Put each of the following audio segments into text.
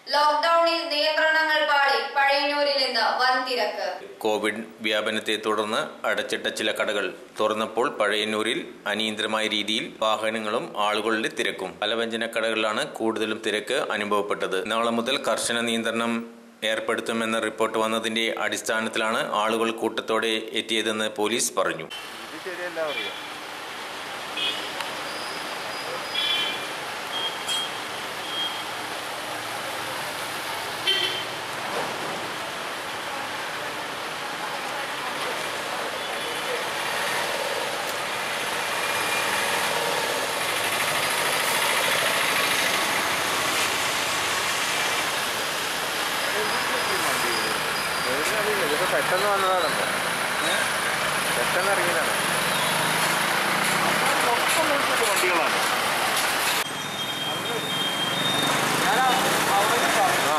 ലോക്ഡൌണിൽ നിയന്ത്രണങ്ങൾ പാളി പഴയന്നൂരിൽ നിന്ന് വൻ തിരക്ക് കോവിഡ് വ്യാപനത്തെ തുടർന്ന് അടച്ചിട്ട ചില കടകൾ തുറന്നപ്പോൾ പഴയന്നൂരിൽ അനിയന്ത്രിതമായ രീതിയിൽ വാഹനങ്ങളും ആളുകളുടെ തിരക്കും പലവ്യഞ്ജന കടകളിലാണ് കൂടുതലും തിരക്ക് അനുഭവപ്പെട്ടത് നാളെ മുതൽ കർശന നിയന്ത്രണം ഏർപ്പെടുത്തുമെന്ന റിപ്പോർട്ട് വന്നതിന്റെ അടിസ്ഥാനത്തിലാണ് ആളുകൾ കൂട്ടത്തോടെ എത്തിയതെന്ന് പോലീസ് പറഞ്ഞു ഇത് ശരിയല്ല പറയുക ഇതിപ്പോ പെട്ടെന്ന് വന്നതാണ് പെട്ടെന്ന് ഇറങ്ങിയതാണ് മൊത്തം നോക്കിയിട്ട് വണ്ടികളാണ് ആ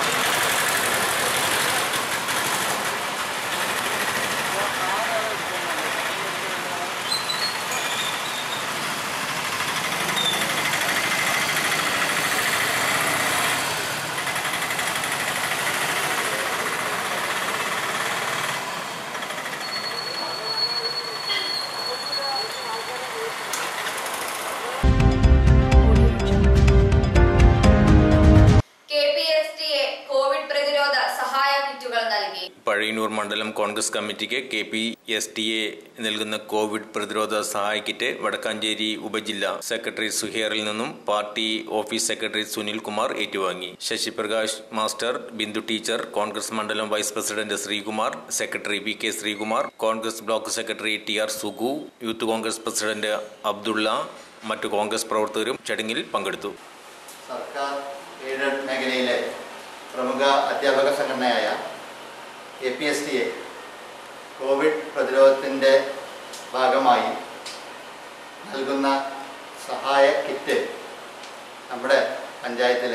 K P S T A covid പ്രതിരോധ സഹായ കിറ്റുകൾ നൽകി പഴയന്നൂർ മണ്ഡലം കോൺഗ്രസ് കമ്മിറ്റിക്ക് K P S T A നൽകുന്ന കോവിഡ് പ്രതിരോധ സഹായ കിറ്റ് വടക്കാഞ്ചേരി ഉപജില്ല സെക്രട്ടറി സുഹേറിൽ നിന്നും party office secretary Sunil Kumar ഏറ്റുവാങ്ങി Sasiprakash master Bindu teacher Congress മണ്ഡലം vice president Sreekumar secretary V K Sreekumar Congress block secretary T R Sugu youth Congress president Abdulla മറ്റു കോൺഗ്രസ് പ്രവർത്തകരും ചടങ്ങിൽ പങ്കെടുത്തു സർക്കാർ എയ്ഡഡ് മേഖലയിലെ പ്രമുഖ അധ്യാപക സംഘടനയായ A P S T A covid പ്രതിരോധത്തിൻ്റെ ഭാഗമായി നൽകുന്ന സഹായ കിറ്റ് നമ്മുടെ പഞ്ചായത്തിൽ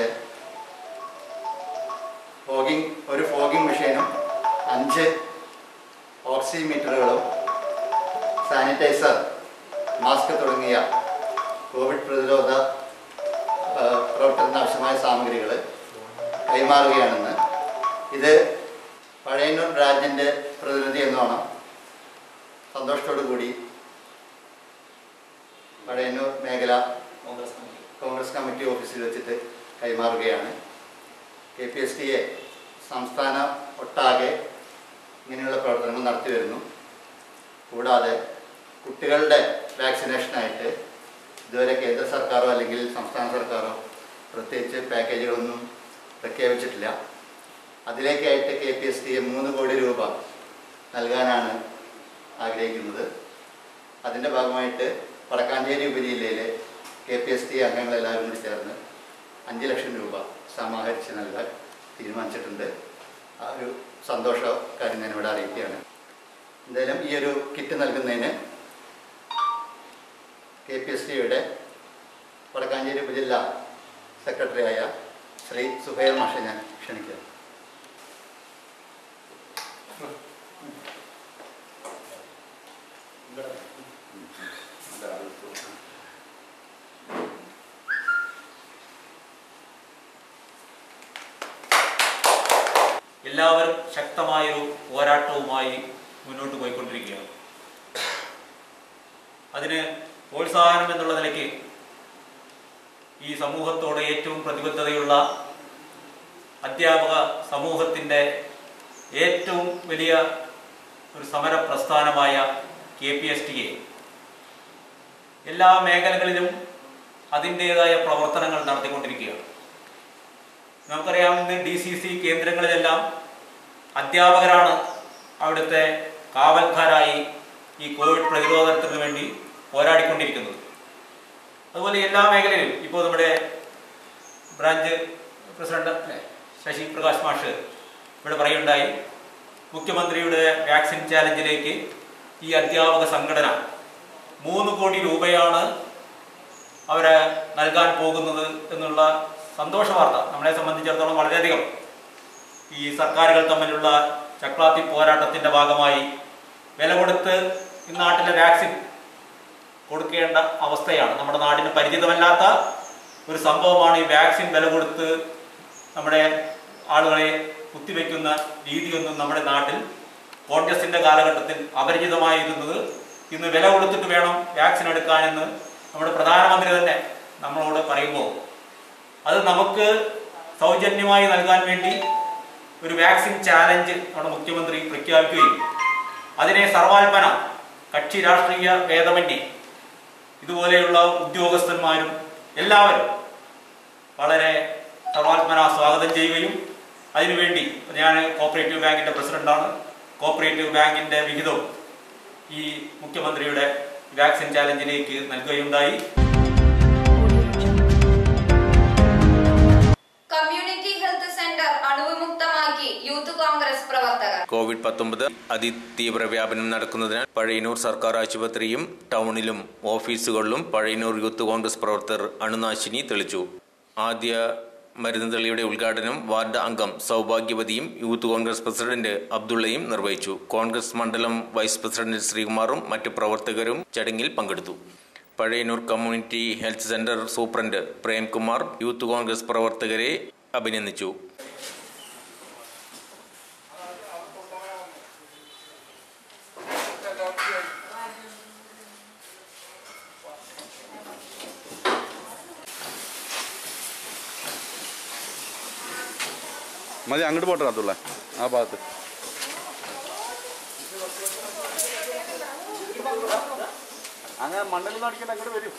ഫോഗിംഗ് ഒരു ഫോഗിംഗ് മെഷീനും അഞ്ച് ഓക്സിമീറ്ററുകളും സാനിറ്റൈസർ മാസ്ക് തുടങ്ങിയ കോവിഡ് പ്രതിരോധ ആ, പ്രവർത്തനത്തിന് ആവശ്യമായ സാമഗ്രികൾ കൈമാറുകയാണെന്ന് ഇത് പഴയന്നൂർ ബ്രാഞ്ചിൻ്റെ പ്രതിനിധി എന്നോണം സന്തോഷത്തോടു കൂടി പഴയന്നൂർ മേഖല കോൺഗ്രസ് കമ്മിറ്റി ഓഫീസിൽ വെച്ചിട്ട് കൈമാറുകയാണ് K P S T A സംസ്ഥാന ഒട്ടാകെ ഇങ്ങനെയുള്ള പ്രവർത്തനങ്ങൾ നടത്തി വരുന്നു കൂടാതെ കുട്ടികളുടെ വാക്സിനേഷനായിട്ട് ഇതുവരെ കേന്ദ്ര സർക്കാരോ അല്ലെങ്കിൽ സംസ്ഥാന സർക്കാരോ പ്രത്യേകിച്ച് പാക്കേജുകളൊന്നും പ്രഖ്യാപിച്ചിട്ടില്ല അതിലേക്കായിട്ട് K P S T A മൂന്ന് കോടി രൂപ നൽകാനാണ് ആഗ്രഹിക്കുന്നത് അതിൻ്റെ ഭാഗമായിട്ട് വടക്കാഞ്ചേരി ഉപജില്ലയിലെ കെ പി എസ് ടി അംഗങ്ങളെല്ലാവരും കൂടി ചേർന്ന് അഞ്ച് ലക്ഷം രൂപ സമാഹരിച്ച് നൽകാൻ തീരുമാനിച്ചിട്ടുണ്ട് ആ ഒരു സന്തോഷ കാര്യം ഞാൻ ഇവിടെ അറിയിക്കുകയാണ് എന്തായാലും ഈ ഒരു കിറ്റ് നൽകുന്നതിന് കെ പി എസ് ടിയുടെ വടക്കാഞ്ചേരി ഉപജില്ല സെക്രട്ടറിയായ ശ്രീ സുഹൈർ മാഷെ ഞാൻ ക്ഷണിക്കുക എല്ലാവരും ശക്തമായൊരു പോരാട്ടവുമായി മുന്നോട്ട് പോയിക്കൊണ്ടിരിക്കുകയാണ് അതിന് പ്രോത്സാഹനം എന്നുള്ള നിലയ്ക്ക് ഈ സമൂഹത്തോട് ഏറ്റവും പ്രതിബദ്ധതയുള്ള അധ്യാപക സമൂഹത്തിൻ്റെ ഏറ്റവും വലിയ ഒരു സമര പ്രസ്ഥാനമായ K P S T A എല്ലാ മേഖലകളിലും അതിൻ്റേതായ പ്രവർത്തനങ്ങൾ നടത്തിക്കൊണ്ടിരിക്കുകയാണ് നമുക്കറിയാം ഇന്ന് ഡി സി സി കേന്ദ്രങ്ങളിലെല്ലാം അധ്യാപകരാണ് അവിടുത്തെ കാവൽക്കാരായി ഈ കോവിഡ് പ്രതിരോധത്തിന് വേണ്ടി പോരാടിക്കൊണ്ടിരിക്കുന്നത് അതുപോലെ എല്ലാ മേഖലയിലും ഇപ്പോൾ നമ്മുടെ ബ്രാഞ്ച് പ്രസിഡന്റ് അല്ലേ ശശി പ്രകാശ് മാഷ് ഇവിടെ പറയുണ്ടായി മുഖ്യമന്ത്രിയുടെ വാക്സിൻ ചാലഞ്ചിലേക്ക് ഈ അധ്യാപക സംഘടന മൂന്ന് കോടി രൂപയാണ് അവരെ നൽകാൻ പോകുന്നത് എന്നുള്ള സന്തോഷ വാർത്ത നമ്മളെ സംബന്ധിച്ചിടത്തോളം വളരെയധികം ഈ സർക്കാരുകൾ തമ്മിലുള്ള ചക്രാത്തി പോരാട്ടത്തിന്റെ ഭാഗമായി വില കൊടുത്ത് ഈ നാട്ടിലെ വാക്സിൻ കൊടുക്കേണ്ട അവസ്ഥയാണ് നമ്മുടെ നാടിന് പരിചിതമല്ലാത്ത ഒരു സംഭവമാണ് ഈ വാക്സിൻ വില കൊടുത്ത് നമ്മുടെ ആളുകളെ കുത്തിവെക്കുന്ന രീതിയൊന്നും നമ്മുടെ നാട്ടിൽ കോൺഗ്രസിന്റെ കാലഘട്ടത്തിൽ അപരിചിതമായിരുന്നത് ഇന്ന് വില കൊടുത്തിട്ട് വേണം വാക്സിൻ എടുക്കാനെന്ന് നമ്മുടെ പ്രധാനമന്ത്രി തന്നെ നമ്മളോട് പറയുമ്പോൾ അത് നമുക്ക് സൗജന്യമായി നൽകാൻ വേണ്ടി ഒരു വാക്സിൻ ചാലഞ്ച് നമ്മുടെ മുഖ്യമന്ത്രി പ്രഖ്യാപിക്കുകയും അതിനെ സർവാത്മന കക്ഷി രാഷ്ട്രീയ ഭേദമന്യേ ഇതുപോലെയുള്ള ഉദ്യോഗസ്ഥന്മാരും എല്ലാവരും വളരെ സർവാത്മന സ്വാഗതം ചെയ്യുകയും അതിനുവേണ്ടി ഞാൻ കോപ്പറേറ്റീവ് ബാങ്കിന്റെ പ്രസിഡന്റാണ് കോപ്പറേറ്റീവ് ബാങ്കിന്റെ വിഹിതവും ഈ മുഖ്യമന്ത്രിയുടെ വാക്സിൻ ചാലഞ്ചിലേക്ക് നൽകുകയുണ്ടായി കമ്മ്യൂണിറ്റി ഹെൽത്ത് സെന്റർ അണുവിമുക്തമാക്കി യൂത്ത് കോൺഗ്രസ് പ്രവർത്തകർ കോവിഡ് പത്തൊമ്പത് അതിതീവ്ര വ്യാപനം നടക്കുന്നതിനാൽ പഴയന്നൂർ സർക്കാർ ആശുപത്രിയും ടൗണിലും ഓഫീസുകളിലും പഴയന്നൂർ യൂത്ത് കോൺഗ്രസ് പ്രവർത്തകർ അണുനാശിനി തെളിച്ചു ആദ്യ മരുന്ന് തെളിയുടെ ഉദ്ഘാടനം വാർഡ് അംഗം സൗഭാഗ്യവതിയും യൂത്ത് കോൺഗ്രസ് പ്രസിഡന്റ് അബ്ദുള്ളയും നിർവഹിച്ചു കോൺഗ്രസ് മണ്ഡലം വൈസ് പ്രസിഡന്റ് ശ്രീകുമാറും മറ്റ് പ്രവർത്തകരും ചടങ്ങിൽ പങ്കെടുത്തു Pazhayannur community health centre superintendent Premkumar youth Congress പ്രവർത്തകരെ അഭിനന്ദിച്ചു മതി അങ്ങോട്ട് പോട്ടെ അതുള്ള ആ ഭാഗത്ത് അങ്ങനെ മണ്ണിൽ നടിക്കണ്ട അങ്ങോട്ട് വരും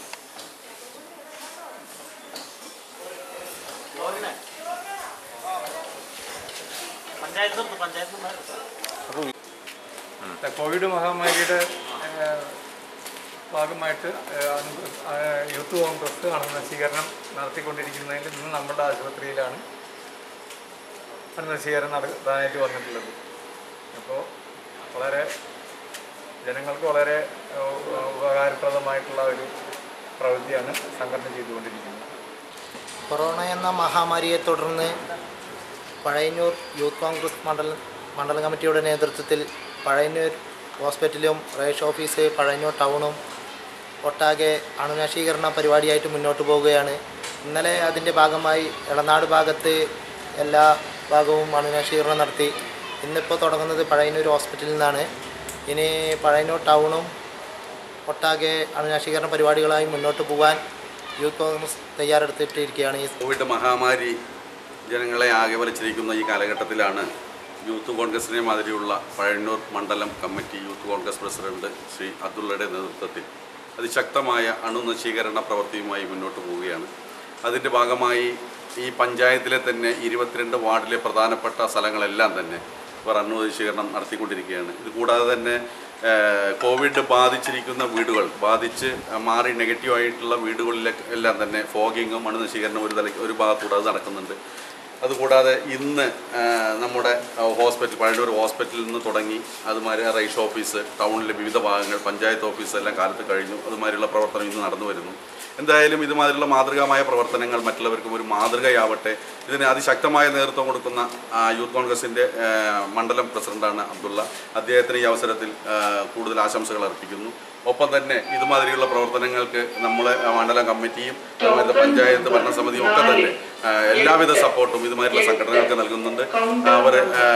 കോവിഡ് മഹാമാരിയുടെ ഏഹ്, ഭാഗമായിട്ട് ഏഹ്, അണു- ആഹ്, യൂത്ത് കോൺഗ്രസ് അണുനശീകരണം നടത്തിക്കൊണ്ടിരിക്കുന്നതിൽ ഇന്ന് നമ്മുടെ ആശുപത്രിയിലാണ് അണുനശീകരണം നടത്താനായിട്ട് വന്നിട്ടുള്ളത് അപ്പോൾ വളരെ ജനങ്ങൾക്ക് വളരെ ഏഹ്, ഉപകാരപ്രദമായിട്ടുള്ള ഒരു പ്രവൃത്തിയാണ് സംഘടന ചെയ്തുകൊണ്ടിരിക്കുന്നത് കൊറോണ എന്ന മഹാമാരിയെ തുടർന്ന് പഴയന്നൂർ യൂത്ത് കോൺഗ്രസ് മണ്ഡല മണ്ഡലം കമ്മിറ്റിയുടെ നേതൃത്വത്തിൽ പഴയന്നൂർ ഹോസ്പിറ്റലും റേഷ് ഓഫീസ് പഴയന്നൂർ ടൗണും ഒട്ടാകെ അണുനശീകരണ പരിപാടിയായിട്ട് മുന്നോട്ട് പോവുകയാണ് ഇന്നലെ അതിൻ്റെ ഭാഗമായി ഇളനാട് ഭാഗത്ത് എല്ലാ ഭാഗവും അണുനശീകരണം നടത്തി ഇന്നിപ്പോൾ തുടങ്ങുന്നത് പഴയന്നൂർ ഹോസ്പിറ്റലിൽ നിന്നാണ് ഇനി പഴയന്നൂർ ടൗണും ഒട്ടാകെ അണുനശീകരണ പരിപാടികളായി മുന്നോട്ട് പോകാൻ യൂത്ത് കോൺഗ്രസ് തയ്യാറെടുത്തിട്ടിരിക്കുകയാണ് ഈ കോവിഡ് മഹാമാരി ജനങ്ങളെ ആകെ വലിച്ചിരിക്കുന്ന ഈ കാലഘട്ടത്തിലാണ് യൂത്ത് കോൺഗ്രസിനെ മാതിരിയുള്ള പഴയന്നൂർ മണ്ഡലം committee youth Congress president Shri അബ്ദുള്ളയുടെ നേതൃത്വത്തിൽ അതിശക്തമായ അണുനശീകരണ പ്രവൃത്തിയുമായി മുന്നോട്ട് പോവുകയാണ് അതിൻ്റെ ഭാഗമായി ഈ പഞ്ചായത്തിലെ തന്നെ ഇരുപത്തിരണ്ട് വാർഡിലെ പ്രധാനപ്പെട്ട സ്ഥലങ്ങളെല്ലാം തന്നെ ഇവർ അണുനശീകരണം നടത്തിക്കൊണ്ടിരിക്കുകയാണ് ഇത് കൂടാതെ തന്നെ ഏഹ്, കോവിഡ് ബാധിച്ചിരിക്കുന്ന വീടുകൾ ബാധിച്ച് മാറി നെഗറ്റീവ് ആയിട്ടുള്ള വീടുകളിലെ എല്ലാം തന്നെ ഫോഗിങ്ങും അണുനശീകരണം ഒരു തല ഒരു ഭാഗത്തൂടെ അത് നടക്കുന്നുണ്ട് അതുകൂടാതെ ഇന്ന് ആ, നമ്മുടെ ആ, ഹോസ്പിറ്റൽ പഴയൊരു ഹോസ്പിറ്റലിൽ നിന്ന് തുടങ്ങി അതുമാതിരി റൈസ് ഓഫീസ് ടൗണിലെ വിവിധ ഭാഗങ്ങൾ പഞ്ചായത്ത് ഓഫീസ് എല്ലാം കാലത്ത് കഴിഞ്ഞു അതുമാതിരിയുള്ള പ്രവർത്തനം ഇന്ന് നടന്നു വരുന്നു എന്തായാലും ഇതുമാതിരിയുള്ള മാതൃകാമായ പ്രവർത്തനങ്ങൾ മറ്റുള്ളവർക്കും ഒരു മാതൃകയാവട്ടെ ഇതിന് അതിശക്തമായ നേതൃത്വം കൊടുക്കുന്ന ആ, യൂത്ത് കോൺഗ്രസിൻ്റെ ആ, മണ്ഡലം പ്രസിഡന്റാണ് അബ്ദുള്ള അദ്ദേഹത്തിന് ഈ അവസരത്തിൽ ആ, കൂടുതൽ ആശംസകൾ അർപ്പിക്കുന്നു ഒപ്പം തന്നെ ഇതുമാതിരിയുള്ള പ്രവർത്തനങ്ങൾക്ക് നമ്മളെ ആ, മണ്ഡലം കമ്മിറ്റിയും അതുമാതിരി പഞ്ചായത്ത് ഭരണസമിതിയും ഒക്കെ തന്നെ ആ, എല്ലാവിധ സപ്പോർട്ടും ഇതുമാതിരിയുള്ള സംഘടനകൾക്ക് നൽകുന്നുണ്ട് അവർ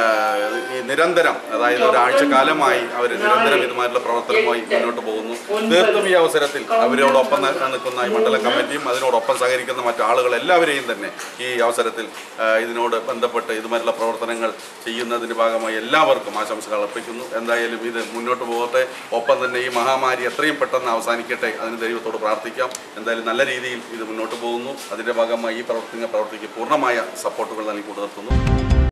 ഈ നിരന്തരം അതായത് ഒരാഴ്ച കാലമായി അവർ നിരന്തരം ഇതുമാതിരിയുള്ള പ്രവർത്തനവുമായി മുന്നോട്ട് പോകുന്നു തീർത്തും ഈ അവസരത്തിൽ അവരോടൊപ്പം ന- നിൽക്കുന്ന ഈ മണ്ഡലം കമ്മിറ്റിയും അതിനോടൊപ്പം സഹകരിക്കുന്ന മറ്റാളുകൾ എല്ലാവരെയും തന്നെ ഈ അവസരത്തിൽ ആ, ഇതിനോട് ബന്ധപ്പെട്ട് ഇതുമാതിരിയുള്ള പ്രവർത്തനങ്ങൾ ചെയ്യുന്നതിൻ്റെ ഭാഗമായി എല്ലാവർക്കും ആശംസകൾ അർപ്പിക്കുന്നു എന്തായാലും ഇത് മുന്നോട്ട് പോകട്ടെ ഒപ്പം തന്നെ ഈ മഹാമാരി എത്രയും പെട്ടെന്ന് അവസാനിക്കട്ടെ അതിന് ദൈവത്തോട് പ്രാർത്ഥിക്കാം എന്തായാലും നല്ല രീതിയിൽ ഇത് മുന്നോട്ട് പോകുന്നു അതിൻ്റെ ഭാഗമായി ഈ പ്രവർത്തിക്കുന്ന പ്രവർത്തിക്ക് പൂർണ്ണമായ സപ്പോർട്ടുകൾ നൽകി നിർത്തുന്നു